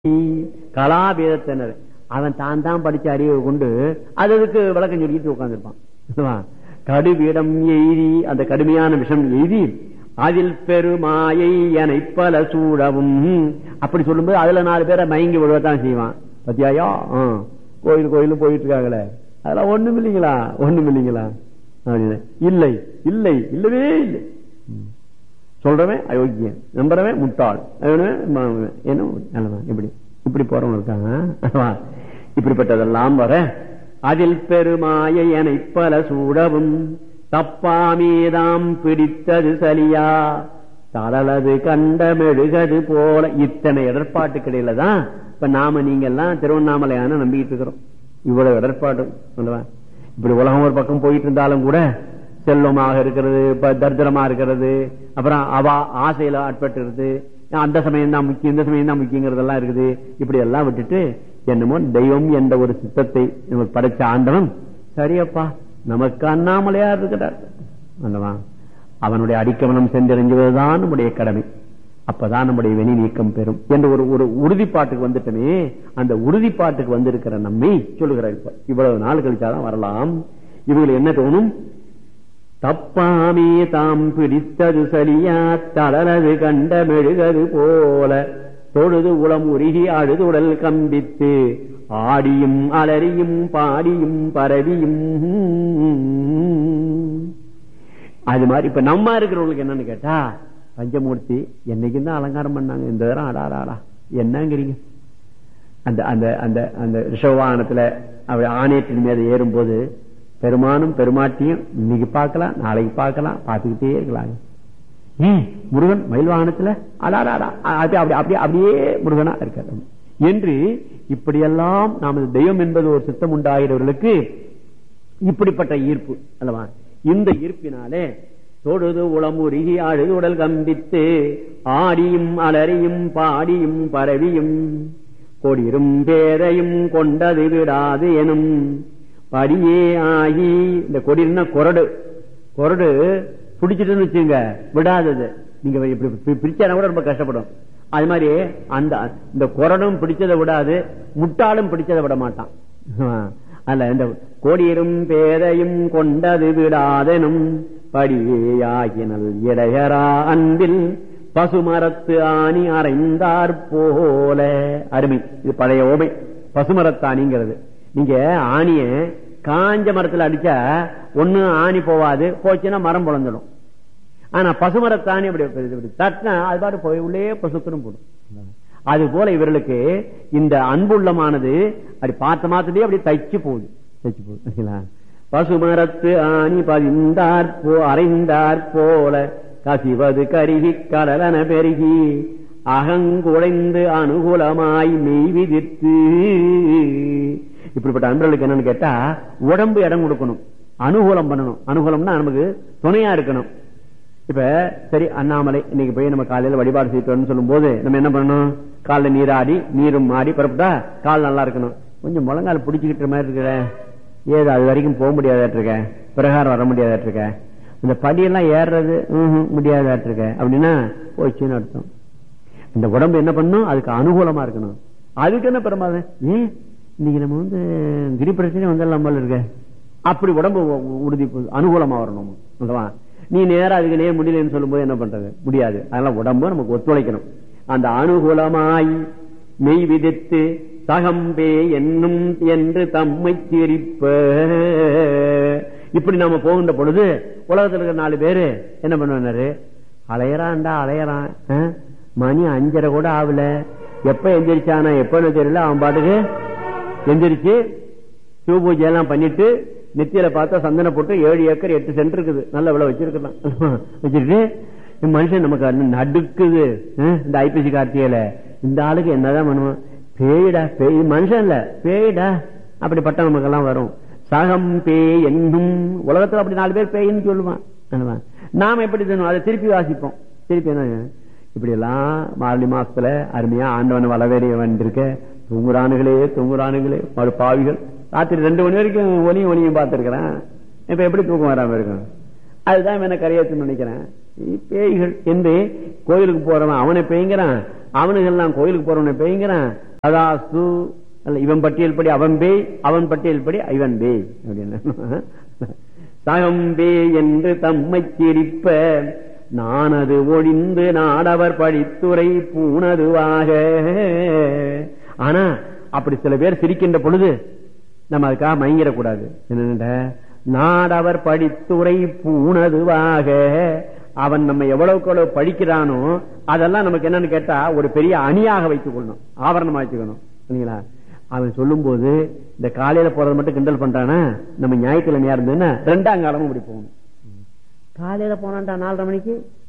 கலாபேதத்தினர் அவன் தான் தான் படிச்ச அறிவை கொண்டு அது அதுக்கு விளக்கம் சொல்லிட்டு உட்கார்ந்துருப்பான் கடுவிடம் எய்தி அந்த கடுமையான விஷம் எய்தி அதில் பெருமாயை என பல சூழவும் அப்படி சொல்லும்போது அதுல நாலு பேரை மயங்கி விழுவத்தான் செய்வான் பத்தியாயா கோயில் கோயில் போயிட்டு இருக்காங்களே அதெல்லாம் ஒண்ணும் இல்லைங்களா ஒண்ணும் இல்லைங்களா அப்படின்னு. இல்லை இல்லை இல்லவே இல்லை சொல்றவன் அயோக்கியன் நம்புறவன் முட்டாள் அவனவன் ம- என்ன நல்லவா இப்படி இப்படி போறவங்க இருக்காங்க அல்லவா? இப்படிப்பட்டதெல்லாம் வர அதில் பெருமாயை என பல சூடவும் தப்பாமேதாம் பிடித்தது சலியா தளலது கண்ட மெழுகது போல இத்தனை இடர்பாட்டுக்கிடையில தான் இப்ப நாம நீங்க எல்லாம் திருவண்ணாமலையான நம்பிக்கிட்டு இருக்கிறோம் இவ்வளவு இடர்பாடு அல்லவா? இப்படி உலகம் ஒரு பக்கம் போயிட்டு இருந்தாலும் கூட செல்வமாக இருக்கிறது இப்ப தரித்திரமா இருக்கிறது அப்புறம் அவ ஆசையில ஆட்பட்டுறது அந்த சமயம் தான் முக்கியம் இந்த சமயம் தான் முக்கியங்கிறதெல்லாம் இருக்குது இப்படி எல்லாம் விட்டுட்டு என்னமோ தெய்வம் என்ற ஒரு சித்தத்தை நமக்கு படைச்ச ஆண்டவன் சரியப்பா நமக்கு அண்ணாமலையா இருக்கிறார் அல்லவா அவனுடைய அடிக்கவனம் சென்றறிஞ்சுவதுதான் நம்முடைய கடமை அப்பதான் நம்முடைய வெனி நீக்கம் பெறும் என்ற ஒரு ஒரு உறுதிப்பாட்டுக்கு வந்துட்டமே அந்த உறுதிப்பாட்டுக்கு வந்திருக்கிற நம்மை சொல்லுகிறார் இப்ப இவ்வளவு நாள் கழிச்சாதான் வரலாம் இவங்களுக்கு என்ன தோணும் தப்பாமே தாம் பிடித்தது சரியா தளரது கண்ட மெழுகது போல தொழுது உளம் உருகி அழுது உடல் கம்பித்து ஆடியும் அலறியும் பாடியும் பரவியும் அது மாதிரி இப்ப நம்ம இருக்கிறவங்களுக்கு என்னன்னு கேட்டா பஞ்சமூர்த்தி என்னைக்கும் தான் அலங்காரம் பண்ணாங்க இந்த தரம் ஆடா ஆடா என்னங்கிறீங்க அந்த அந்த அந்த அந்த ரிஷவானத்துல அவர் ஆணையத்தின் மீது ஏறும்போது பெருமானும் பெருமாட்டியும் இன்னைக்கு பார்க்கலாம் நாளைக்கு பார்க்கலாம் பார்த்துக்கிட்டே இருக்கலாம் ஏன் முருகன் மயில் வாகனத்துல அடாடாடா அது அப்படி அப்படியே அப்படியே முருகனா இருக்காரு என்று இப்படியெல்லாம் நமது தெய்வம் என்பது ஒரு சித்தம் உண்டாகிறவர்களுக்கு இப்படிப்பட்ட ஈர்ப்பு அல்லவா இந்த ஈர்ப்பினாலே தொழுது உளமுருகி அழுது உடல் கம்பித்து ஆடியும் அலறியும் பாடியும் பரவியும் கொடிரும் பேரையும் கொண்டது விடாது எனும் படியே ஆகி இந்த கொடினா கொரடு கொரடு பிடிச்சிட்டுன்னு வச்சுங்க விடாதது நீங்க இப்படி பி- பிரிச்சானா கூட ரொம்ப கஷ்டப்படும் அது மாதிரி அந்த இந்த கொரடும் பிடிச்சதை விடாது முட்டாளும் பிடிச்சதை விட மாட்டான் அல்ல இந்த கொடியரும் பேரையும் கொண்டது விடாதெனும் படியேயாகினல் இடையரா அன்பில் பசுமரத்து ஆணி அறைந்தார் போல அருமை இது பழைய ஓமை பசுமரத்தாணிங்கிறது நீங்க ஆணிய காஞ்ச மரத்துல அடிச்சா ஒண்ணு ஆணி போவாது போச்சுன்னா மரம் பொழந்துடும் ஆனா பசுமரத்தாணி அப்படி இப்படி தட்டினா அது பாட்டு போய் உள்ளே பசுக்கணும் போடும் அது போல இவர்களுக்கு இந்த அன்புள்ளமானது அப்படி பார்த்த மாத்ததே அப்படி தைச்சு போகுது தைச்சு போகுது சரிங்களா? பசுமரத்து ஆணி பதிந்தாற் போ அறைந்தாற் போல கசிவது கருகி கடலன பெருகி அகங்குழைந்து அனுகூலமாய் மெய் விதித்து இப்படிப்பட்ட அன்பர்களுக்கு என்னன்னு கேட்டா உடம்பு இடம் கொடுக்கணும் அனுகூலம் பண்ணணும் அனுகூலம்னா நமக்கு துணையா இருக்கணும் இப்ப சரி அண்ணாமலை இன்னைக்கு போய் நம்ம காலையில வழிபாடு செய்யணும்னு சொல்லும் போது நம்ம என்ன பண்ணணும் காலில் நீராடி நீரும் ஆடி புறப்பட்டா கால் நல்லா இருக்கணும் கொஞ்சம் முழங்கால் பிடிச்சிக்கிட்ட மாதிரி இருக்கிற ஏது அது வரைக்கும் போக முடியாதாட்டு இருக்க பிரகாரம் வர முடியாதாட்டு இருக்க இந்த படியெல்லாம் ஏறுறது ம்ஹும், முடியாதாட்டு இருக்க அப்படின்னா போச்சுன்னு அர்த்தம் இந்த உடம்பு என்ன பண்ணும் அதுக்கு அனுகூலமா இருக்கணும் அதுக்கு என்ன பிரமாதம் ஏன் இன்னைக்கு நம்ம வந்து கிரி பிரச்சனை வந்துடலாம் போல இருக்க அப்படி உடம்பு உ- உறுதி அனுகூலமா வரணும் அல்லவா? நீ நேரா அதுக்கு நேர் முடியலன்னு சொல்லும்போது என்ன பண்றது முடியாது அதனால உடம்பு நமக்கு ஒத்துழைக்கணும் அந்த அனுகூலமாய் மெய் விதித்து சகம்பே என்னும் என்று தம்மை திரிப்ப இப்படி நாம போகின்ற பொழுது உலகத்துல இருக்கிற நாலு பேரு என்ன பண்ணுவாரு அலையறான்டா அலையறான் ஆ? மணி அஞ்சரை கூட ஆகல எப்ப எந்திரிச்சானா எப்பன்னு தெரியல அவன் பாட்டுக்கு எந்திரிச்சு சிவ பூஜை எல்லாம் பண்ணிட்டு நெத்தியில பார்த்தா சந்தன போட்டு ஏழு ஏக்கர் எட்டு சென்ட் இருக்குது நல்ல விலை வச்சிருக்கலாம் வச்சிருக்கு இந்த மனுஷன் நமக்கு அது நடுக்குது ஆ? இந்த ஐப்பசி கார்த்திகையில இந்த ஆளுக்கு என்னதான் பண்ணுவான் பேயிடா பேய் மனுஷன் இல்ல பேயிடா அப்படிப்பட்ட நமக்கெல்லாம் வரும் சகம் பேய் என்னும் உலகத்துல அப்படி நாலு பேர் பேயின்னு சொல்லுவான் அல்லவா? நாம எப்படி சொல்லணும் அதை திருப்பி வாசிப்போம் திருப்பி என்ன இப்படி எல்லாம் மார்கழி மாசத்துல அருமையா ஆண்டவன் வளவேறிய வந்திருக்க தூங்குறானுகளே தூங்குறானுங்களே ஒரு பாவிகள் ராத்திரி ரெண்டு மணி வரைக்கும் ஒலியும் ஒலியும் பார்த்திருக்கிறேன் இப்ப எப்படி தூக்கம் வராம இருக்கும் அதுதான் என்ன கரையாச்சுன்னு நினைக்கிறேன் இ- பேய்கள் என்று கோயிலுக்கு போறவன் அவனை பேய்ங்கிறான் அவனுக்கு எல்லாம் கோயிலுக்கு போறவனை பேய்ங்கிறான் அதாஸ்து அல்ல இவன் பட்டியல் படி அவன் பேய் அவன் பட்டியல் படி இவன் பேய் அப்படின்னு தகம்பே என்று தம்மை சிரிப்ப நானது ஒழிந்து நாடவர் படித்துரை பூணதுவாக ஆனா அப்படி சில பேர் சிரிக்கின்ற பொழுது நம்ம அதுக்காக மயங்கிடக்கூடாது என்ன நாடவர் படித்துரை பூணதுவாக அவன் நம்ம எவ்வளவுக்கு எவ்வளவு படிக்கிறானோ அதெல்லாம் நமக்கு என்னன்னு கேட்டா ஒரு பெரிய அணியாக வைத்துக் கொள்ளணும் ஆவரணமா வச்சுக்கணும் சரிங்களா அவன் சொல்லும் போது இந்த காலையில போறது மட்டும் கிண்டல் பண்றானா நம்ம ஞாயிற்றுக்கிழமையா இருந்ததுன்னா ரெண்டாம் காலமும் இப்படி போகணும் காலையில போனான்டா நாலரை மணிக்கு